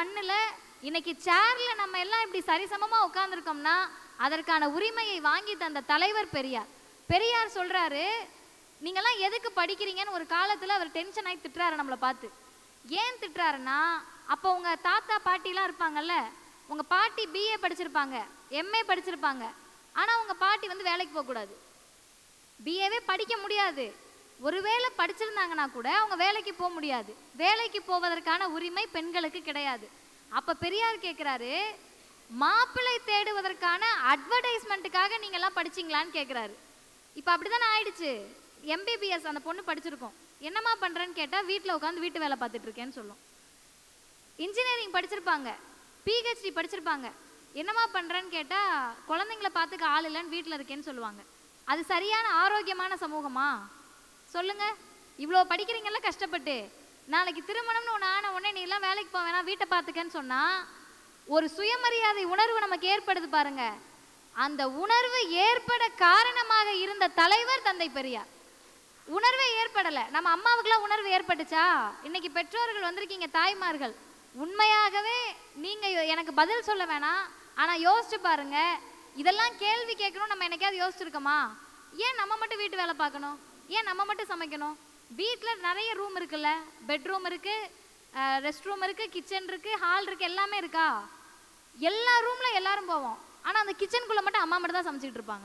மண்ணுல இன்னைக்கு சேர்ல நம்ம எல்லாம் இப்படி சரிசமமா உட்கார்ந்துருக்கோம்னா அதற்கான உரிமையை வாங்கி தந்த தலைவர் பெரியார் பெரியார் சொல்றாரு நீங்கெல்லாம் எதுக்கு படிக்கிறீங்கன்னு ஒரு காலத்துல அவர் டென்ஷன் ஆகி திட்டுறாரு நம்மளை பார்த்து ஏன் திட்டுறாருன்னா அப்போ உங்க தாத்தா பாட்டிலாம் இருப்பாங்கல்ல உங்க பாட்டி பிஏ படிச்சிருப்பாங்க எம்ஏ படிச்சிருப்பாங்க ஆனா உங்க பாட்டி வந்து வேலைக்கு போகக்கூடாது பிஏவே படிக்க முடியாது ஒருவேளை படிச்சிருந்தாங்கன்னா கூட அவங்க வேலைக்கு போக முடியாது வேலைக்கு போவதற்கான உரிமை பெண்களுக்கு கிடையாது அப்ப பெரியார் கேக்குறாரு மாப்பிள்ளை தேடுவதற்கான அட்வர்டைஸ்மெண்ட்டுக்காக நீங்க எல்லாம் படிச்சீங்களான்னு கேக்குறாரு இப்ப அப்படிதானே ஆயிடுச்சு எம்பிபிஎஸ் அந்த பொண்ணு படிச்சிருக்கோம் என்னம்மா பண்றேன்னு கேட்டா வீட்ல உட்காந்து வீட்டு வேலை பார்த்துட்டு இருக்கேன்னு சொல்லும் இன்ஜினியரிங் படிச்சிருப்பாங்க பிஹெச்டி படிச்சிருப்பாங்க என்னம்மா பண்றேன்னு கேட்டா குழந்தைங்கள பார்த்துக்க ஆள் இல்லைன்னு வீட்டில் இருக்கேன்னு சொல்லுவாங்க அது சரியான ஆரோக்கியமான சமூகமா சொல்லுங்க இவ்வளோ படிக்கிறீங்கல்ல கஷ்டப்பட்டு நாளைக்கு திருமணம்னு ஒன்று ஆன உடனே நீ எல்லாம் வேலைக்கு போக வேணாம் வீட்டை பார்த்துக்கன்னு சொன்னா ஒரு சுயமரியாதை உணர்வு நமக்கு ஏற்படுது பாருங்க அந்த உணர்வு ஏற்பட காரணமாக இருந்த தலைவர் தந்தை பெரியார் உணர்வே ஏற்படல நம்ம அம்மாவுக்குலாம் உணர்வு ஏற்பட்டுச்சா இன்னைக்கு பெற்றோர்கள் வந்திருக்கீங்க தாய்மார்கள் உண்மையாகவே நீங்க யோ- எனக்கு பதில் சொல்ல வேணாம் ஆனா யோசிச்சு பாருங்க இதெல்லாம் கேள்வி கேட்கணும் நம்ம என்னைக்காவது யோசிச்சிருக்கோமா ஏன் நம்ம மட்டும் வீட்டு வேலை பார்க்கணும் ஏன் நம்ம மட்டும் சமைக்கணும் வீட்டில் நிறைய ரூம் இருக்குல்ல பெட்ரூம் இருக்கு ரெஸ்ட் ரூம் இருக்கு கிச்சன் இருக்கு ஹால் இருக்கு எல்லாமே இருக்கா எல்லா ரூம்ல எல்லாரும் போவோம் ஆனா அந்த கிச்சனுக்குள்ள மட்டும் அம்மா மட்டும் தான் சமைச்சிட்டு இருப்பாங்க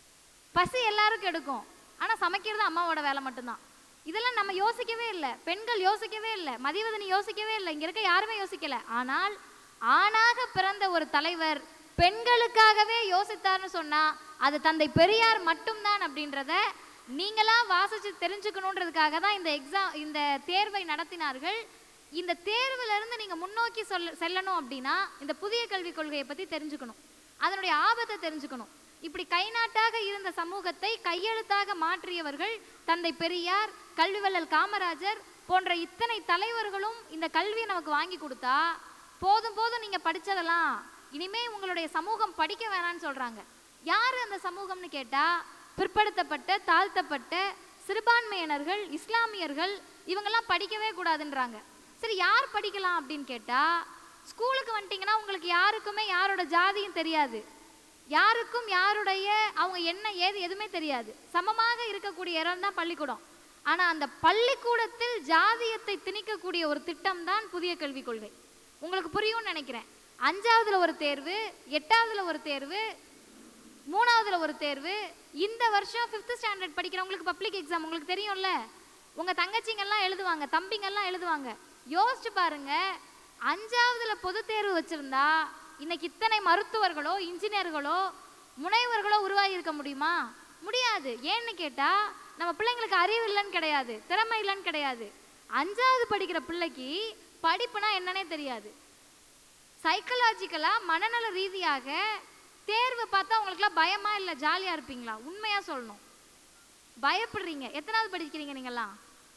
பசி எல்லாருக்கும் எடுக்கும் ஆனா சமைக்கிறது அம்மாவோட வேலை மட்டும்தான் இதெல்லாம் நம்ம யோசிக்கவே இல்லை பெண்கள் யோசிக்கவே இல்லை மதிவதனி யோசிக்கவே இல்லை இங்க இருக்க யாருமே யோசிக்கல ஆனால் ஆணாக பிறந்த ஒரு தலைவர் பெண்களுக்காகவே யோசித்தார்னு சொன்னா அது தந்தை பெரியார் மட்டும்தான் அப்படின்றத நீங்களா வாசிச்சு தெரிஞ்சுக்கணுன்றதுக்காக தான் இந்த எக்ஸாம் இந்த தேர்வை நடத்தினார்கள் இந்த தேர்வுல இருந்து நீங்க முன்னோக்கி சொல்ல செல்லணும் அப்படின்னா இந்த புதிய கல்விக் கொள்கையை பத்தி தெரிஞ்சுக்கணும் அதனுடைய ஆபத்தை தெரிஞ்சுக்கணும் இப்படி கைநாட்டாக இருந்த சமூகத்தை கையெழுத்தாக மாற்றியவர்கள் தந்தை பெரியார் கல்விவள்ளல் காமராஜர் போன்ற இத்தனை தலைவர்களும் இந்த கல்வியை நமக்கு வாங்கி கொடுத்தா போதும் போதும் நீங்க படிச்சதெல்லாம் இனிமே உங்களுடைய சமூகம் படிக்க வேணாம்னு சொல்றாங்க யாரு அந்த சமூகம்னு கேட்டா பிற்படுத்தப்பட்ட தாழ்த்தப்பட்ட சிறுபான்மையினர்கள் இஸ்லாமியர்கள் இவங்கெல்லாம் படிக்கவே கூடாதுன்றாங்க சரி யார் படிக்கலாம் அப்படின்னு கேட்டா ஸ்கூலுக்கு வந்துட்டீங்கன்னா உங்களுக்கு யாருக்குமே யாரோட ஜாதியும் தெரியாது யாருக்கும் யாருடைய அவங்க என்ன ஏது எதுவுமே தெரியாது சமமாக இருக்கக்கூடிய இடம் தான் பள்ளிக்கூடம் ஆனா அந்த பள்ளிக்கூடத்தில் ஜாதியத்தை திணிக்கக்கூடிய ஒரு திட்டம் தான் புதிய கல்விக் கொள்கை உங்களுக்கு புரியும்னு நினைக்கிறேன் அஞ்சாவதுல ஒரு தேர்வு எட்டாவதுல ஒரு தேர்வு மூணாவதுல ஒரு தேர்வு இந்த வருஷம் ஃபிஃப்த் ஸ்டாண்டர்ட் படிக்கிறவங்களுக்கு பப்ளிக் எக்ஸாம் உங்களுக்கு தெரியும்ல உங்க தங்கச்சிங்கெல்லாம் எழுதுவாங்க தம்பிங்கெல்லாம் எழுதுவாங்க யோசிச்சு பாருங்க அஞ்சாவதுல பொது தேர்வு வச்சிருந்தா இன்னைக்கு இத்தனை மருத்துவர்களோ இன்ஜினியர்களோ முனைவர்களோ உருவாகி இருக்க முடியுமா முடியாது ஏன்னு கேட்டா நம்ம பிள்ளைங்களுக்கு அறிவு இல்லைன்னு கிடையாது திறமை இல்லைன்னு கிடையாது அஞ்சாவது படிக்கிற பிள்ளைக்கு படிப்புனா என்னன்னே தெரியாது சைக்கலாஜிக்கலா மனநல ரீதியாக தேர்வு பார்த்தா உங்களுக்குலாம் பயமா இல்ல ஜாலியா இருப்பீங்களா உண்மையா சொல்லணும் பயப்படுறீங்க எத்தனாவது படிக்கிறீங்க நீங்கெல்லாம்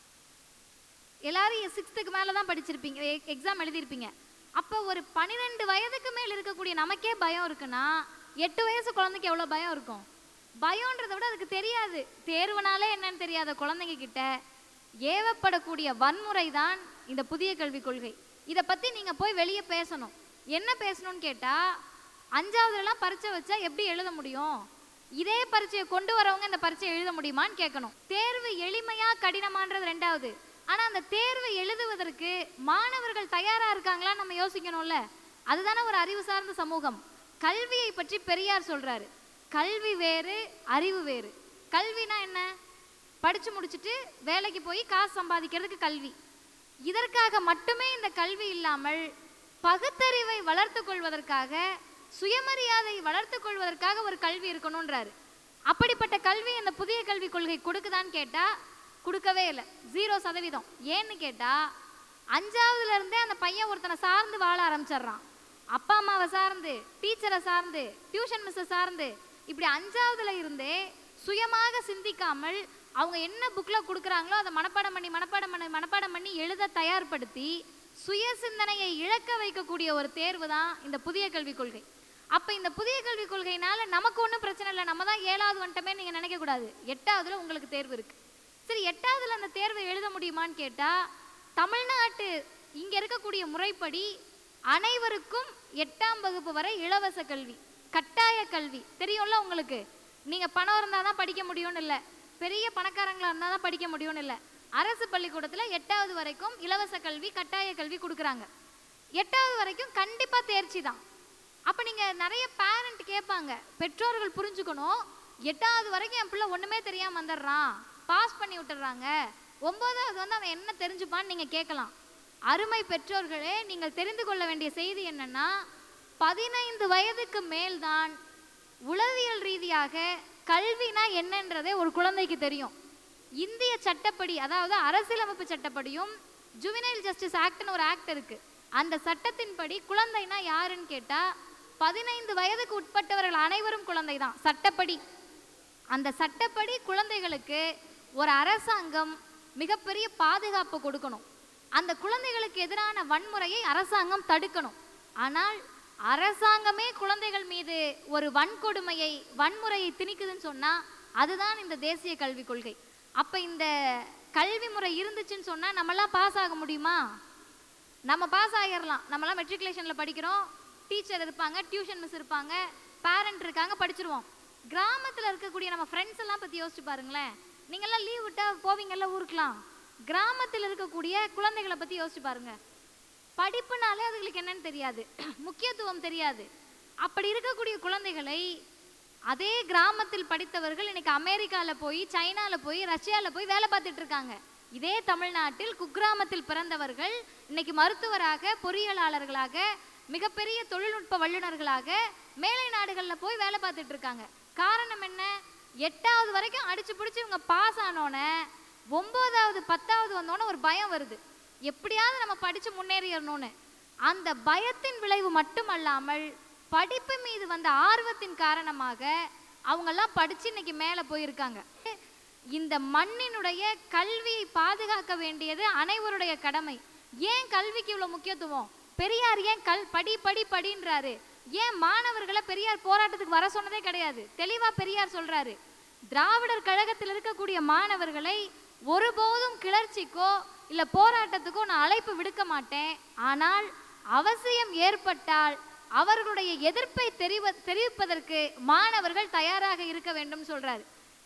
எல்லாரும் சிக்ஸ்த்துக்கு மேல தான் படிச்சிருப்பீங்க எக்ஸாம் எழுதியிருப்பீங்க அப்போ ஒரு பன்னிரெண்டு வயதுக்கு மேல் இருக்கக்கூடிய நமக்கே பயம் இருக்குன்னா எட்டு வயசு குழந்தைக்கு எவ்வளோ பயம் இருக்கும் பயம்ன்றதை விட அதுக்கு தெரியாது தேர்வுனாலே என்னன்னு தெரியாத குழந்தைங்க கிட்ட ஏவப்படக்கூடிய வன்முறை தான் இந்த புதிய கல்விக் கொள்கை இதை பத்தி நீங்க போய் வெளியே பேசணும் என்ன பேசணும்னு கேட்டா அஞ்சாவதுலாம் பரீட்சை வச்சா எப்படி எழுத முடியும் இதே பரீட்சையை கொண்டு வரவங்க இந்த பரீட்சையை எழுத முடியுமான்னு கேட்கணும் தேர்வு எளிமையா கடினமான்றது ரெண்டாவது ஆனா அந்த தேர்வு எழுதுவதற்கு மாணவர்கள் தயாரா இருக்காங்களா நம்ம யோசிக்கணும்ல அதுதானே ஒரு அறிவு சார்ந்த சமூகம் கல்வியை பற்றி பெரியார் சொல்றாரு கல்வி வேறு அறிவு வேறு கல்வினா என்ன படிச்சு முடிச்சுட்டு வேலைக்கு போய் காசு சம்பாதிக்கிறதுக்கு கல்வி இதற்காக மட்டுமே இந்த கல்வி இல்லாமல் பகுத்தறிவை வளர்த்துக் கொள்வதற்காக சுயமரியாதை வளர்த்துக் கொள்வதற்காக ஒரு கல்வி இருக்கணும்ன்றாரு அப்படிப்பட்ட கல்வி இந்த புதிய கல்விக் கொள்கை கொடுக்குதான்னு கேட்டா கொடுக்கவே இல்லை ஜீரோ சதவீதம் ஏன்னு கேட்டா அஞ்சாவதுல இருந்தே அந்த பையன் ஒருத்தனை சார்ந்து வாழ ஆரம்பிச்சிடுறான் அப்பா அம்மாவை சார்ந்து டீச்சரை சார்ந்து டியூஷன் மிஸ்ஸை சார்ந்து இப்படி அஞ்சாவதுல இருந்தே சுயமாக சிந்திக்காமல் அவங்க என்ன புக்ல கொடுக்குறாங்களோ அதை மனப்பாடம் பண்ணி மனப்பாடம் பண்ணி மனப்பாடம் பண்ணி எழுத தயார்படுத்தி சுய சிந்தனையை இழக்க வைக்கக்கூடிய ஒரு தேர்வு தான் இந்த புதிய கல்விக் கொள்கை அப்ப இந்த புதிய கல்விக் கொள்கையினால நமக்கு ஒன்றும் பிரச்சனை இல்லை நம்ம தான் ஏழாவது வந்துட்டோமே நீங்க நினைக்க கூடாது எட்டாவதுல உங்களுக்கு தேர்வு இருக்கு சரி எட்டாவதுல அந்த தேர்வை எழுத முடியுமான்னு கேட்டா தமிழ்நாட்டு இங்க இருக்கக்கூடிய முறைப்படி அனைவருக்கும் எட்டாம் வகுப்பு வரை இலவச கல்வி கட்டாய கல்வி தெரியும்ல உங்களுக்கு நீங்க பணம் இருந்தால் தான் படிக்க முடியும்னு இல்லை பெரிய பணக்காரங்களா இருந்தால் தான் படிக்க முடியும்னு இல்லை அரசு பள்ளிக்கூடத்தில் எட்டாவது வரைக்கும் இலவச கல்வி கட்டாய கல்வி கொடுக்குறாங்க எட்டாவது வரைக்கும் கண்டிப்பா தேர்ச்சி தான் அப்ப நீங்க நிறைய பேரண்ட் கேட்பாங்க பெற்றோர்கள் புரிஞ்சுக்கணும் எட்டாவது வரைக்கும் என் பிள்ளை ஒண்ணுமே தெரியாம வந்துடுறான் பாஸ் பண்ணி விட்டுறாங்க ஒன்பதாவது வந்து அவன் என்ன தெரிஞ்சுப்பான்னு நீங்க கேட்கலாம் அருமை பெற்றோர்களே நீங்கள் தெரிந்து கொள்ள வேண்டிய செய்தி என்னன்னா பதினைந்து வயதுக்கு மேல்தான் உளவியல் ரீதியாக கல்வினா என்னன்றதே ஒரு குழந்தைக்கு தெரியும் இந்திய சட்டப்படி அதாவது அரசியலமைப்பு சட்டப்படியும் ஜுவினைல் ஜஸ்டிஸ் ஆக்ட்னு ஒரு ஆக்ட் இருக்கு அந்த சட்டத்தின்படி குழந்தைனா யாருன்னு கேட்டா பதினைந்து வயதுக்கு உட்பட்டவர்கள் அனைவரும் குழந்தை தான் சட்டப்படி அந்த சட்டப்படி குழந்தைகளுக்கு ஒரு அரசாங்கம் மிகப்பெரிய பாதுகாப்பு கொடுக்கணும் அந்த குழந்தைகளுக்கு எதிரான வன்முறையை அரசாங்கம் தடுக்கணும் ஆனால் அரசாங்கமே குழந்தைகள் மீது ஒரு வன்கொடுமையை வன்முறையை திணிக்குதுன்னு சொன்னா அதுதான் இந்த தேசிய கல்விக் கொள்கை அப்ப இந்த கல்வி முறை இருந்துச்சுன்னு சொன்னா நம்மளாம் பாஸ் ஆக முடியுமா நம்ம பாஸ் ஆகிடலாம் நம்மலாம் மெட்ரிகுலேஷனில் படிக்கிறோம் டீச்சர் இருப்பாங்க டியூஷன் மிஸ் இருப்பாங்க பேரண்ட் இருக்காங்க படிச்சிருவோம் கிராமத்தில் இருக்கக்கூடிய நம்ம ஃப்ரெண்ட்ஸ் எல்லாம் பற்றி யோசிச்சு பாருங்களேன் நீங்கள்லாம் லீவ் விட்டா போவீங்கல்ல ஊருக்குலாம் கிராமத்தில் இருக்கக்கூடிய குழந்தைகளை பற்றி யோசிச்சு பாருங்க படிப்புனாலே அதுங்களுக்கு என்னன்னு தெரியாது முக்கியத்துவம் தெரியாது அப்படி இருக்கக்கூடிய குழந்தைகளை அதே கிராமத்தில் படித்தவர்கள் இன்னைக்கு அமெரிக்கால போய் சைனால போய் ரஷ்யால போய் வேலை பார்த்துட்டு இருக்காங்க இதே தமிழ்நாட்டில் குக்கிராமத்தில் பிறந்தவர்கள் இன்னைக்கு மருத்துவராக பொறியியலாளர்களாக மிகப்பெரிய தொழில்நுட்ப வல்லுநர்களாக மேலை நாடுகள்ல போய் வேலை பார்த்துட்டு இருக்காங்க காரணம் என்ன எட்டாவது வரைக்கும் அடிச்சு பிடிச்சி இவங்க பாஸ் ஆனோன்னே ஒன்பதாவது பத்தாவது வந்தோன்னே ஒரு பயம் வருது எப்படியாவது நம்ம படிச்சு முன்னேறிடணும்னு அந்த பயத்தின் விளைவு மட்டுமல்லாமல் படிப்பு மீது வந்த ஆர்வத்தின் காரணமாக அவங்கெல்லாம் படிச்சு இன்னைக்கு மேலே போயிருக்காங்க இந்த மண்ணினுடைய கல்வியை பாதுகாக்க வேண்டியது அனைவருடைய கடமை ஏன் கல்விக்கு இவ்வளவு முக்கியத்துவம் பெரியார் ஏன் கல் படி படி படின்றாரு ஏன் மாணவர்களை பெரியார் போராட்டத்துக்கு வர சொன்னதே கிடையாது தெளிவா பெரியார் சொல்றாரு திராவிடர் கழகத்தில் இருக்கக்கூடிய மாணவர்களை ஒருபோதும் கிளர்ச்சிக்கோ இல்ல போராட்டத்துக்கோ நான் அழைப்பு விடுக்க மாட்டேன் ஆனால் அவசியம் ஏற்பட்டால் அவர்களுடைய எதிர்ப்பை தெரிவ தெரிவிப்பதற்கு மாணவர்கள் தயாராக இருக்க வேண்டும் சொல்றாரு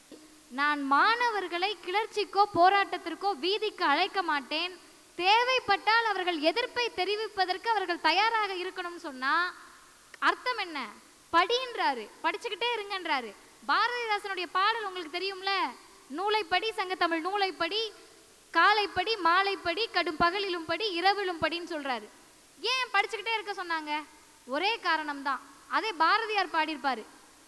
நான் மாணவர்களை கிளர்ச்சிக்கோ போராட்டத்திற்கோ வீதிக்கு அழைக்க மாட்டேன் தேவைப்பட்டால் அவர்கள் எதிர்ப்பை தெரிவிப்பதற்கு அவர்கள் தயாராக இருக்கணும்னு சொன்னா அர்த்தம் என்ன படின்றாரு படிச்சுக்கிட்டே இருங்கன்றாரு பாரதிதாசனுடைய பாடல் உங்களுக்கு தெரியும்ல நூலைப்படி சங்கத்தமிழ் நூலைப்படி காலைப்படி மாலைப்படி கடும் பகலிலும் படி இரவிலும் படின்னு சொல்றாரு ஏன் படிச்சுக்கிட்டே இருக்க சொன்னாங்க ஒரே காரணம்தான் அதே பாரதியார் பாடியிருப்பாரு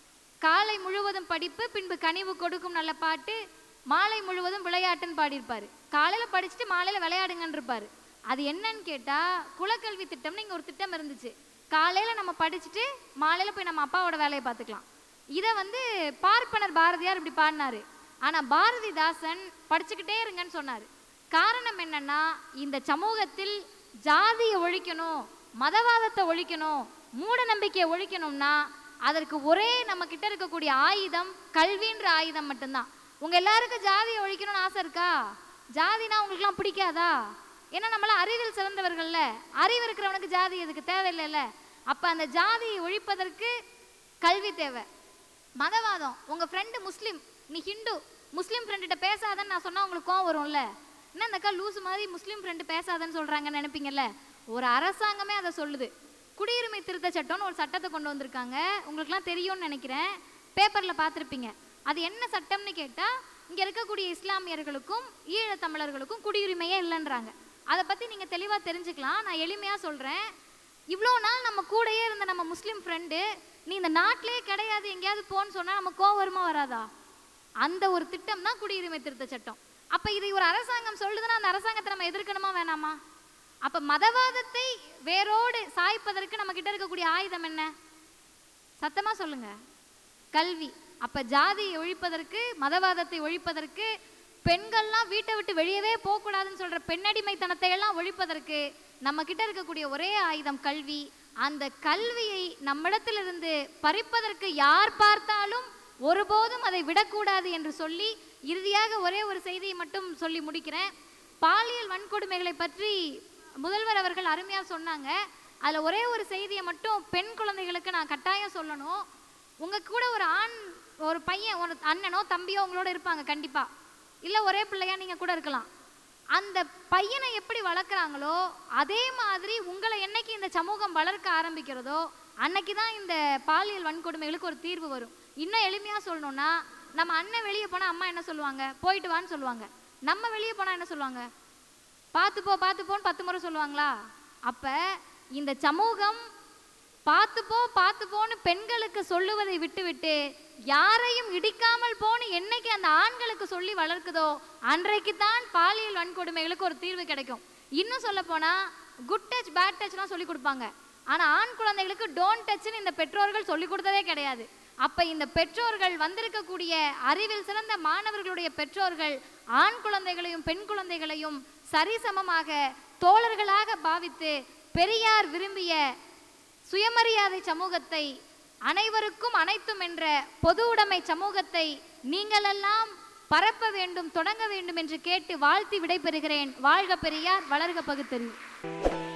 காலை முழுவதும் படிப்பு பின்பு கனிவு கொடுக்கும் நல்ல பாட்டு மாலை முழுவதும் விளையாட்டுன்னு பாடியிருப்பாரு காலையில படிச்சுட்டு மாலையில விளையாடுங்கன்னு இருப்பாரு அது என்னன்னு கேட்டா குலக்கல்வி திட்டம்னு இங்க ஒரு திட்டம் இருந்துச்சு காலையில நம்ம படிச்சுட்டு மாலையில போய் நம்ம அப்பாவோட வேலையை பார்த்துக்கலாம் இதை வந்து பார்ப்பனர் பாரதியார் இப்படி பாடினாரு ஆனா பாரதிதாசன் படிச்சுக்கிட்டே இருங்கன்னு சொன்னாரு காரணம் என்னன்னா இந்த சமூகத்தில் ஜாதியை ஒழிக்கணும் மதவாதத்தை ஒழிக்கணும் மூட நம்பிக்கையை ஒழிக்கணும்னா அதற்கு ஒரே நம்ம கிட்ட இருக்கக்கூடிய ஆயுதம் கல்வின்ற ஆயுதம் மட்டும்தான் உங்க எல்லாருக்கும் ஜாதியை ஒழிக்கணும்னு ஆசை இருக்கா ஜாதினா உங்களுக்குலாம் பிடிக்காதா ஏன்னா நம்மளாம் அறிவில் சிறந்தவர்கள்ல அறிவு இருக்கிறவனுக்கு ஜாதி எதுக்கு தேவையில்லைல்ல அப்ப அந்த ஜாதியை ஒழிப்பதற்கு கல்வி தேவை மதவாதம் உங்க ஃப்ரெண்டு முஸ்லீம் நீ ஹிந்து முஸ்லீம் ஃப்ரெண்டுகிட்ட பேசாதன்னு நான் சொன்னா உங்களுக்கு கோவம் வரும்ல என்ன இந்த அக்கா லூசு மாதிரி முஸ்லீம் ஃப்ரெண்டு பேசாதன்னு சொல்றாங்கன்னு நினைப்பீங்கல்ல ஒரு அரசாங்கமே அதை சொல்லுது குடியுரிமை திருத்த சட்டம்னு ஒரு சட்டத்தை கொண்டு வந்திருக்காங்க உங்களுக்குலாம் தெரியும்னு நினைக்கிறேன் பேப்பர்ல பார்த்துருப்பீங்க அது என்ன சட்டம்னு கேட்டா இங்க இருக்கக்கூடிய இஸ்லாமியர்களுக்கும் ஈழத் தமிழர்களுக்கும் குடியுரிமையே இல்லைன்றாங்க அதை பத்தி நீங்க தெளிவா தெரிஞ்சுக்கலாம் நான் எளிமையா சொல்றேன் இவ்வளோ நாள் நம்ம கூடயே இருந்த நம்ம முஸ்லீம் ஃப்ரெண்டு நீ இந்த நாட்டிலே கிடையாது எங்கேயாவது போன்னு சொன்னா நம்ம கோவம் வருமா வராதா அந்த ஒரு திட்டம் தான் குடியுரிமை திருத்த சட்டம் அப்ப இதை ஒரு அரசாங்கம் சொல்லுதுன்னா அந்த அரசாங்கத்தை நம்ம எதிர்க்கணுமா வேணாமா அப்ப மதவாதத்தை வேரோடு சாய்ப்பதற்கு நம்ம கிட்ட இருக்கக்கூடிய ஆயுதம் என்ன சத்தமா சொல்லுங்க கல்வி அப்ப ஜாதியை ஒழிப்பதற்கு மதவாதத்தை ஒழிப்பதற்கு பெண்கள்லாம் வீட்டை விட்டு வெளியவே போகக்கூடாதுன்னு சொல்ற பெண்ணடிமைத்தனத்தை எல்லாம் ஒழிப்பதற்கு நம்ம கிட்ட இருக்கக்கூடிய ஒரே ஆயுதம் கல்வி அந்த கல்வியை நம்மிடத்திலிருந்து பறிப்பதற்கு யார் பார்த்தாலும் ஒருபோதும் அதை விடக்கூடாது என்று சொல்லி இறுதியாக ஒரே ஒரு செய்தியை மட்டும் சொல்லி முடிக்கிறேன் பாலியல் வன்கொடுமைகளை பற்றி முதல்வர் அவர்கள் அருமையா சொன்னாங்க அதில் ஒரே ஒரு செய்தியை மட்டும் பெண் குழந்தைகளுக்கு நான் கட்டாயம் சொல்லணும் உங்க கூட ஒரு ஆண் ஒரு பையன் ஒரு அண்ணனோ தம்பியோ உங்களோட இருப்பாங்க கண்டிப்பா இல்லை ஒரே பிள்ளையா நீங்க கூட இருக்கலாம் அந்த பையனை எப்படி வளர்க்குறாங்களோ அதே மாதிரி உங்களை என்னைக்கு இந்த சமூகம் வளர்க்க ஆரம்பிக்கிறதோ அன்னைக்கு தான் இந்த பாலியல் வன்கொடுமைகளுக்கு ஒரு தீர்வு வரும் இன்னும் எளிமையாக சொல்லணும்னா நம்ம அண்ணன் வெளியே போனால் அம்மா என்ன சொல்லுவாங்க போயிட்டு வான்னு சொல்லுவாங்க நம்ம வெளியே போனால் என்ன சொல்லுவாங்க பார்த்து போ பார்த்து போன்னு பத்து முறை சொல்லுவாங்களா அப்போ இந்த சமூகம் பார்த்து போ பார்த்து போன்னு பெண்களுக்கு சொல்லுவதை விட்டுவிட்டு யாரையும் இடிக்காமல் போன்னு என்னைக்கு அந்த ஆண்களுக்கு சொல்லி வளர்க்குதோ அன்றைக்கு தான் பாலியல் வன்கொடுமைகளுக்கு ஒரு தீர்வு கிடைக்கும் இன்னும் சொல்ல போனா குட் டச் பேட் டச்லாம் சொல்லி கொடுப்பாங்க ஆனா ஆண் குழந்தைகளுக்கு டோன்ட் டச்னு இந்த பெற்றோர்கள் சொல்லி கொடுத்ததே கிடையாது அப்ப இந்த பெற்றோர்கள் வந்திருக்கக்கூடிய அறிவில் சிறந்த மாணவர்களுடைய பெற்றோர்கள் ஆண் குழந்தைகளையும் பெண் குழந்தைகளையும் சரிசமமாக தோழர்களாக பாவித்து பெரியார் விரும்பிய சுயமரியாதை சமூகத்தை அனைவருக்கும் அனைத்தும் என்ற பொது உடைமை சமூகத்தை நீங்களெல்லாம் பரப்ப வேண்டும் தொடங்க வேண்டும் என்று கேட்டு வாழ்த்தி விடைபெறுகிறேன் வாழ்க பெரியார் வளர்க பகுத்தறிவு